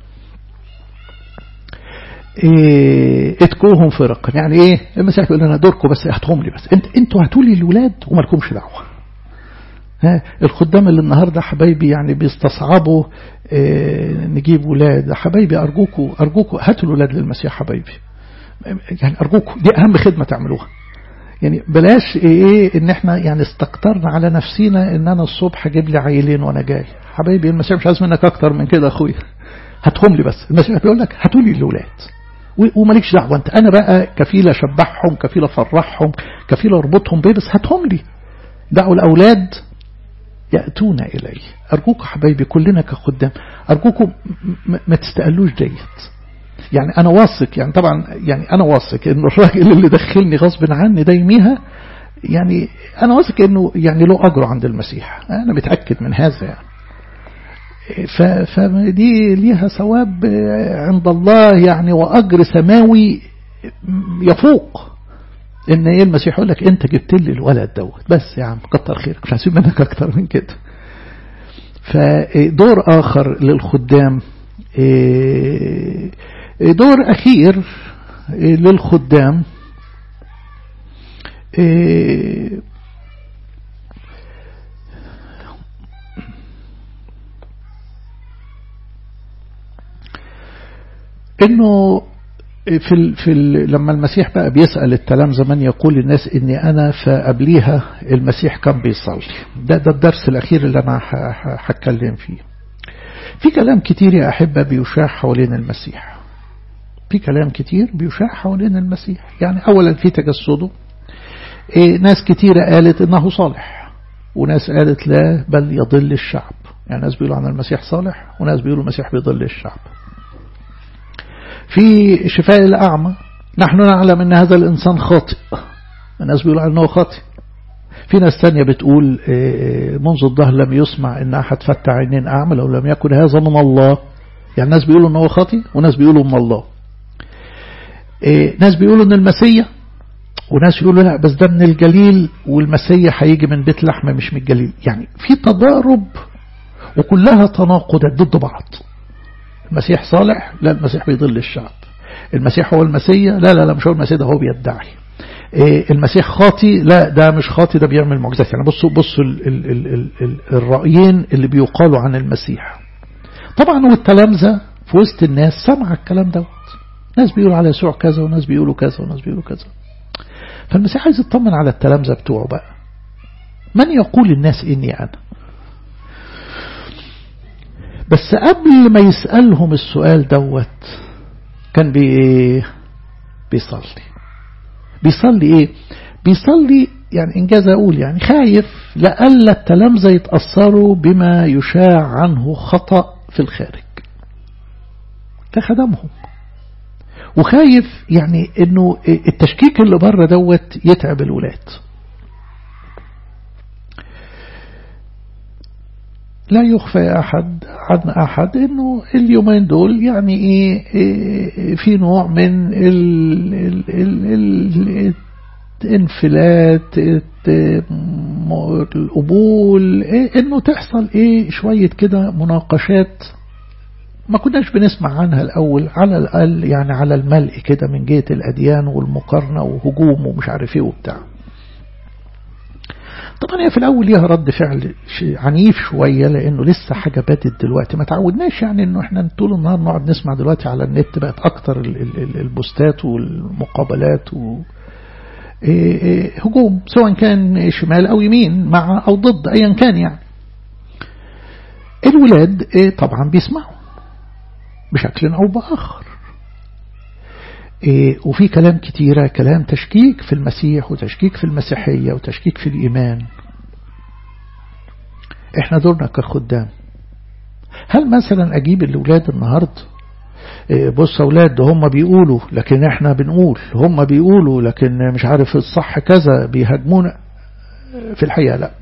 إيه اتكوهم فرقا يعني ايه المسيح يقول لنا دوركم بس هاتهم لي بس انت انتوا هاتوا لي الاولاد وما لكمش دعوه ها الخدام اللي النهارده حبايبي يعني بيستصعبوا إيه نجيب ولاد حبايبي ارجوكوا ارجوكوا هاتوا الاولاد للمسيح حبايبي يعني ارجوكوا دي اهم خدمه تعملوها يعني بلاش ايه ان احنا يعني استكترنا على نفسينا ان انا الصبح اجيب لي عيلين وانا جاي حبايبي المسيح مش عايز منك اكتر من كده اخويا هاتهم لي بس المسيح بيقول لك هاتوا لي الاولاد ومالكش دعوه انت انا بقى كفيل اشبعهم كفيل افرحهم كفيل اربطهم بيه بس هاتهم لي دعوا الاولاد ياتون الي ارجوكم حبايبي كلنا كخدام ارجوكم ما تستقلوش ديت يعني انا واثق يعني طبعا يعني انا واثق ان الراجل اللي دخلني غصب عني ده يميها يعني انا واثق انه يعني له اجر عند المسيح انا متاكد من هذا يعني فدي ليها ثواب عند الله يعني وأجر سماوي يفوق ان ايه المسيح يقول لك انت جبت لي الولد دوت بس يا عم كتر خيرك مش هسيب منك اكتر من كده فدور اخر للخدام دور اخير للخدام انه في ال في ال لما المسيح بقى بيسأل التلامذة من يقول للناس اني انا فقبليها المسيح كان بيصلي ده ده الدرس الاخير اللي انا هتكلم فيه في كلام كتير يا احبة بيشاع حوالين المسيح في كلام كتير بيشاع حوالين المسيح يعني اولا في تجسده إيه ناس كتيرة قالت انه صالح وناس قالت لا بل يضل الشعب يعني ناس بيقولوا عن المسيح صالح وناس بيقولوا المسيح بيضل الشعب في شفاء الأعمى نحن نعلم أن هذا الإنسان خاطئ الناس بيقولوا عنه خاطئ في ناس تانية بتقول منذ الظهر لم يسمع ان احد فتح عينين اعمى لو لم يكن هذا من الله يعني ناس بيقولوا ان هو خاطي وناس بيقولوا من الله ناس بيقولوا ان المسيح وناس يقولوا لا بس ده من الجليل والمسيح هيجي من بيت لحم مش من الجليل يعني في تضارب وكلها تناقضات ضد بعض المسيح صالح لا المسيح بيضل الشعب المسيح هو المسيح لا لا لا مش هو المسيح ده هو بيدعي المسيح خاطي لا ده مش خاطي ده بيعمل معجزات يعني بصوا بصوا ال ال ال ال ال الرأيين اللي بيقالوا عن المسيح طبعا والتلامذة في وسط الناس سمع الكلام دوت ناس بيقولوا على يسوع كذا وناس بيقولوا كذا وناس بيقولوا كذا فالمسيح عايز يطمن على التلامذة بتوعه بقى من يقول الناس إني أنا بس قبل ما يسألهم السؤال دوت كان بي بيصلي بيصلي ايه بيصلي يعني انجاز اقول يعني خايف لألا التلامذة يتأثروا بما يشاع عنه خطأ في الخارج كخدمهم وخايف يعني انه التشكيك اللي بره دوت يتعب الولاد لا يخفى أحد عن أحد أنه اليومين دول يعني إيه, إيه في نوع من ال ال ال الانفلات القبول إيه أنه تحصل إيه شوية كده مناقشات ما كناش بنسمع عنها الأول على الأقل يعني على الملء كده من جهة الأديان والمقارنة وهجوم ومش عارف إيه وبتاع طبعا هي في الأول ليها رد فعل عنيف شوية لأنه لسه حاجة بدت دلوقتي ما تعودناش يعني أنه احنا طول النهار نقعد نسمع دلوقتي على النت بقت أكتر البوستات والمقابلات و هجوم سواء كان شمال أو يمين مع أو ضد أيا كان يعني الولاد طبعا بيسمعوا بشكل أو بآخر وفي كلام كتيرة كلام تشكيك في المسيح وتشكيك في المسيحية وتشكيك في الإيمان احنا دورنا كخدام هل مثلا أجيب الأولاد النهاردة بص أولاد هم بيقولوا لكن احنا بنقول هم بيقولوا لكن مش عارف الصح كذا بيهاجمونا في الحقيقة لا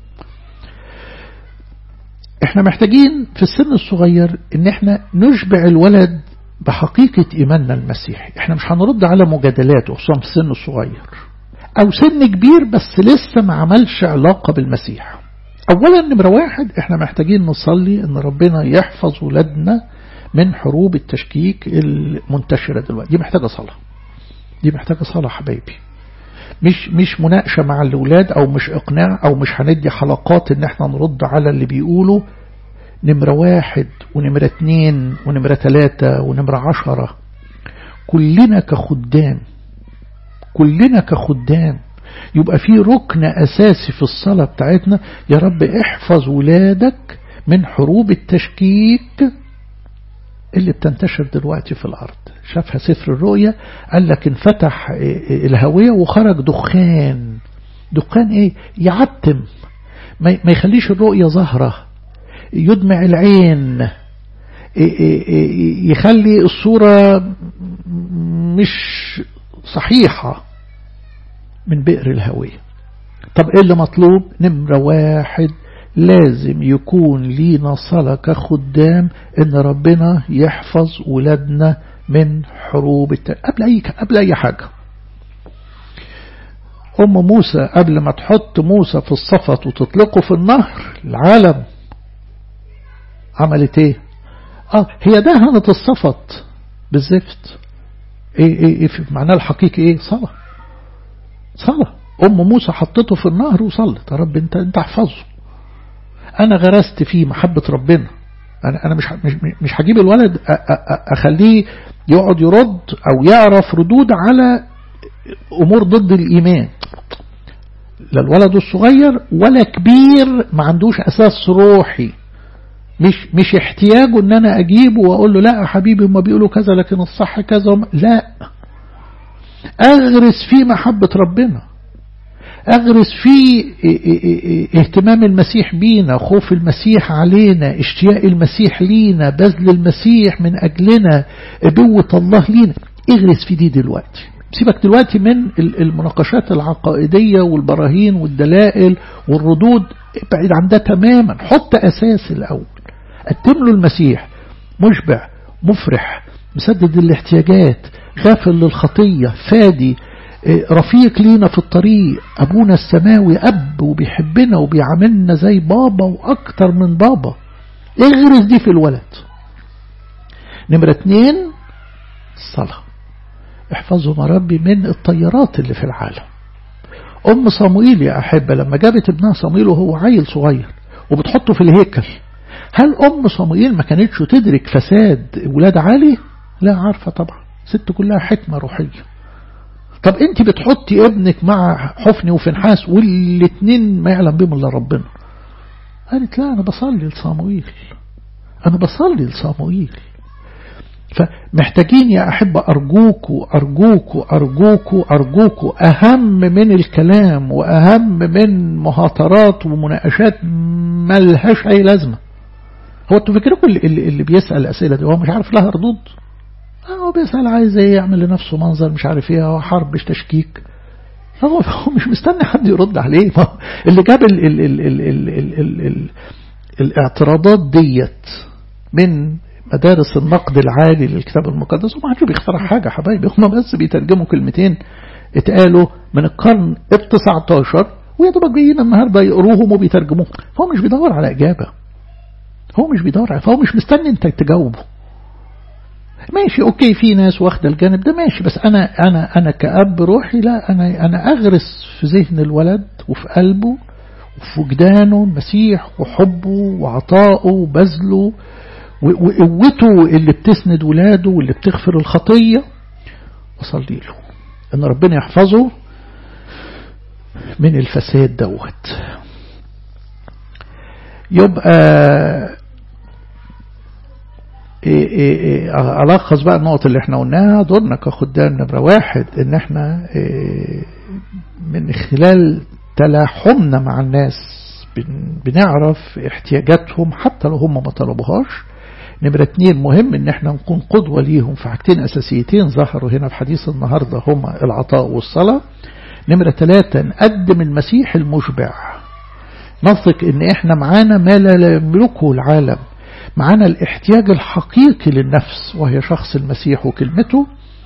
احنا محتاجين في السن الصغير ان احنا نشبع الولد بحقيقة إيماننا المسيحي احنا مش هنرد على مجادلات خصوصا في السن الصغير أو سن كبير بس لسه ما عملش علاقة بالمسيح أولا نمرة واحد احنا محتاجين نصلي ان ربنا يحفظ ولادنا من حروب التشكيك المنتشرة دلوقتي دي محتاجة صلاة دي محتاجة صلاة حبايبي مش مش مناقشة مع الأولاد أو مش إقناع أو مش هندي حلقات إن احنا نرد على اللي بيقولوا نمرة واحد ونمرة اتنين ونمرة تلاتة ونمرة عشرة كلنا كخدام كلنا كخدام يبقى في ركن أساسي في الصلاة بتاعتنا يا رب احفظ ولادك من حروب التشكيك اللي بتنتشر دلوقتي في الأرض شافها سفر الرؤيا قال لك انفتح الهوية وخرج دخان دخان ايه يعتم ما يخليش الرؤية ظاهرة يدمع العين يخلي الصورة مش صحيحة من بئر الهوية طب ايه اللي مطلوب نمرة واحد لازم يكون لينا صلاة كخدام ان ربنا يحفظ ولادنا من حروب الت... قبل اي قبل اي حاجة ام موسى قبل ما تحط موسى في الصفت وتطلقه في النهر العالم عملت ايه اه هي دهنت الصفت بالزفت ايه ايه, إيه في معناه الحقيقي ايه صلاة صلاة ام موسى حطته في النهر وصلت يا رب انت انت احفظه انا غرست فيه محبة ربنا انا انا مش مش مش هجيب الولد اخليه يقعد يرد او يعرف ردود على امور ضد الايمان لا الولد الصغير ولا كبير ما عندوش اساس روحي مش مش احتياجه ان انا اجيبه واقول له لا يا حبيبي هم بيقولوا كذا لكن الصح كذا لا اغرس فيه محبة ربنا أغرس فيه اهتمام المسيح بينا خوف المسيح علينا اشتياق المسيح لينا بذل المسيح من أجلنا أبوة الله لينا اغرس في دي دلوقتي سيبك دلوقتي من المناقشات العقائدية والبراهين والدلائل والردود ابعد عن ده تماما حط أساس الأول قدم له المسيح مشبع مفرح مسدد الاحتياجات غافل للخطية فادي رفيق لينا في الطريق أبونا السماوي أب وبيحبنا وبيعاملنا زي بابا وأكتر من بابا اغرس دي في الولد نمرة اتنين الصلاة احفظهم ربي من الطيارات اللي في العالم أم صموئيل يا أحبة لما جابت ابنها صموئيل وهو عيل صغير وبتحطه في الهيكل هل أم صموئيل ما كانتش تدرك فساد ولاد علي لا عارفة طبعا ست كلها حكمة روحية طب انت بتحطي ابنك مع حفني وفنحاس والاتنين ما يعلم بهم الا ربنا قالت لا انا بصلي لصاموئيل انا بصلي لصاموئيل فمحتاجين يا أحبة أرجوكوا أرجوكوا أرجوكوا أرجوكوا أهم من الكلام وأهم من مهاترات ومناقشات ملهاش أي لازمة هو انتوا فاكركم اللي, اللي بيسأل الأسئلة دي هو مش عارف لها ردود هو بيسأل عايز ايه يعمل لنفسه منظر مش عارف ايه هو حرب مش تشكيك هو هو مش مستني حد يرد عليه اللي جاب ال ال ال ال ال ال ال ال الاعتراضات ديت من مدارس النقد العالي للكتاب المقدس وما حدش بيخترع حاجة حبايبي هم بس بيترجموا كلمتين اتقالوا من القرن ال 19 ويا دوبك جايين النهارده يقروهم وبيترجموهم هو مش بيدور على إجابة هو مش بيدور على فهو مش مستني انت تجاوبه ماشي اوكي في ناس واخده الجانب ده ماشي بس انا انا انا كأب روحي لا انا انا اغرس في ذهن الولد وفي قلبه وفي وجدانه المسيح وحبه وعطائه وبذله وقوته اللي بتسند ولاده واللي بتغفر الخطية وصلي له ان ربنا يحفظه من الفساد دوت يبقى إيه إيه إيه ألخص بقى النقط اللي احنا قلناها دورنا كخدام نمرة واحد ان احنا من خلال تلاحمنا مع الناس بنعرف احتياجاتهم حتى لو هم ما طلبوهاش نمرة اتنين مهم ان احنا نكون قدوة ليهم في حاجتين اساسيتين ظهروا هنا في حديث النهاردة هما العطاء والصلاة نمرة ثلاثة نقدم المسيح المشبع نثق ان احنا معانا ما لا يملكه العالم معانا الاحتياج الحقيقي للنفس وهي شخص المسيح وكلمته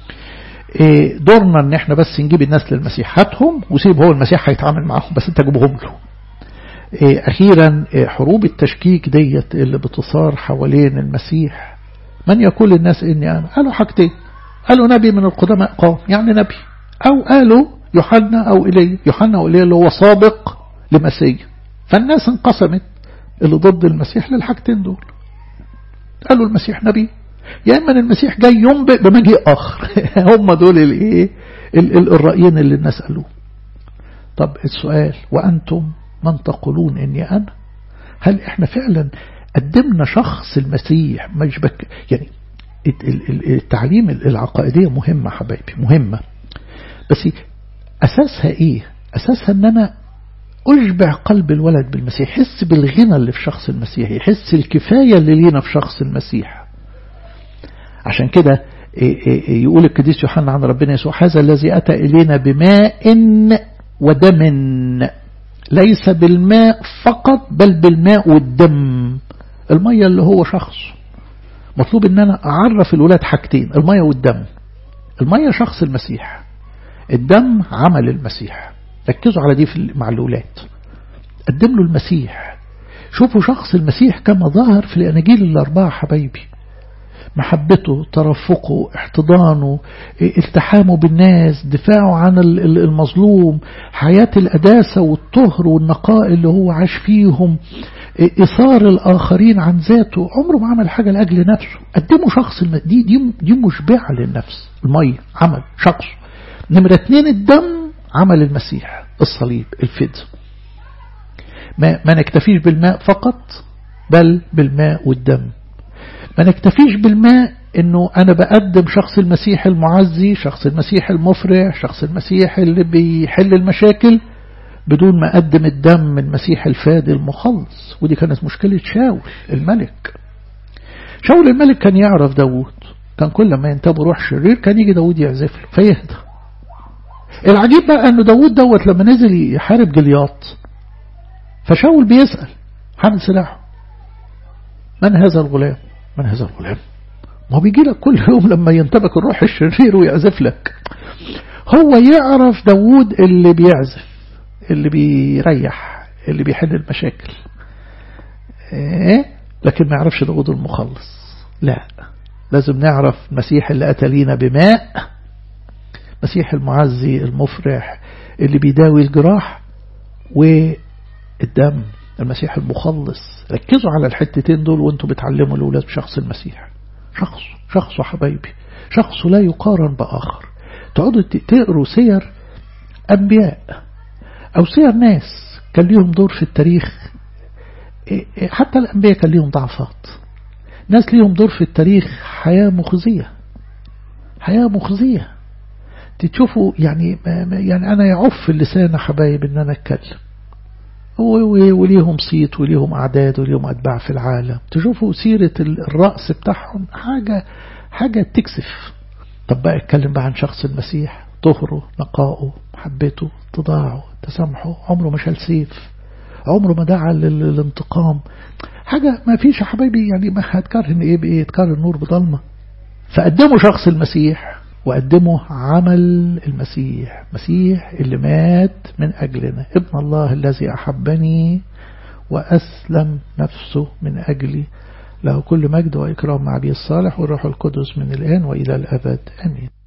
دورنا ان احنا بس نجيب الناس للمسيح هاتهم وسيب هو المسيح هيتعامل معاهم بس انت جيبهم له أخيرا حروب التشكيك ديت اللي بتصار حوالين المسيح من يقول للناس إني أنا قالوا حاجتين قالوا نبي من القدماء قام يعني نبي أو قالوا يوحنا أو إلي يوحنا أو إلي اللي هو سابق لمسيح فالناس انقسمت اللي ضد المسيح للحاجتين دول قالوا المسيح نبي يا إما المسيح جاي ينبئ بمجيء آخر هم دول الايه الرأيين اللي الناس قالوه طب السؤال وأنتم من تقولون إني أنا هل إحنا فعلا قدمنا شخص المسيح مش بك يعني التعليم العقائدية مهمة حبايبي مهمة بس أساسها إيه أساسها أن أنا أشبع قلب الولد بالمسيح يحس بالغنى اللي في شخص المسيح يحس الكفاية اللي لينا في شخص المسيح عشان كده يقول القديس يوحنا عن ربنا يسوع هذا الذي أتى إلينا بماء ودم ليس بالماء فقط بل بالماء والدم المية اللي هو شخص مطلوب ان انا اعرف الولاد حاجتين المية والدم المية شخص المسيح الدم عمل المسيح ركزوا على دي في مع الولاد قدم له المسيح شوفوا شخص المسيح كما ظهر في الاناجيل الاربعه حبايبي محبته ترفقه احتضانه التحامه بالناس دفاعه عن المظلوم حياة الأداسة والطهر والنقاء اللي هو عاش فيهم إثار الآخرين عن ذاته عمره ما عمل حاجة لأجل نفسه قدموا شخص دي, دي, دي مشبعة للنفس المية عمل شخص نمرة اتنين الدم عمل المسيح الصليب الفدء ما, ما نكتفيش بالماء فقط بل بالماء والدم ما نكتفيش بالماء انه انا بقدم شخص المسيح المعزي شخص المسيح المفرح شخص المسيح اللي بيحل المشاكل بدون ما قدم الدم المسيح الفادي المخلص ودي كانت مشكلة شاول الملك شاول الملك كان يعرف داود كان كل ما ينتابه روح شرير كان يجي داود يعزف له فيهدى العجيب بقى أن داود دوت لما نزل يحارب جلياط فشاول بيسأل حامل سلاحه من هذا الغلام من هذا الغلام ما هو بيجي لك كل يوم لما ينتبك الروح الشرير ويعزف لك هو يعرف داود اللي بيعزف اللي بيريح اللي بيحل المشاكل إيه؟ لكن ما يعرفش داود المخلص لا لازم نعرف مسيح اللي أتى لينا بماء مسيح المعزي المفرح اللي بيداوي الجراح والدم المسيح المخلص ركزوا على الحتتين دول وانتوا بتعلموا الأولاد بشخص المسيح شخص شخص حبايبي شخص لا يقارن بآخر تقعدوا تقروا سير أنبياء أو سير ناس كان ليهم دور في التاريخ حتى الأنبياء كان ليهم ضعفات ناس ليهم دور في التاريخ حياة مخزية حياة مخزية تشوفوا يعني يعني أنا يعف اللسان حبايب إن أنا أتكلم وليهم صيت وليهم أعداد وليهم أتباع في العالم تشوفوا سيرة الرأس بتاعهم حاجة حاجة تكسف طب بقى اتكلم بقى عن شخص المسيح طهره نقائه محبته تضاعه تسامحه عمره ما شال سيف عمره ما دعا للانتقام حاجة ما فيش يا حبايبي يعني ما هتكرهن ايه بايه تكرهن النور بضلمة فقدموا شخص المسيح وقدموا عمل المسيح مسيح اللي مات من أجلنا ابن الله الذي أحبني وأسلم نفسه من أجلي له كل مجد وإكرام مع أبي الصالح والروح القدس من الآن وإلى الأبد أمين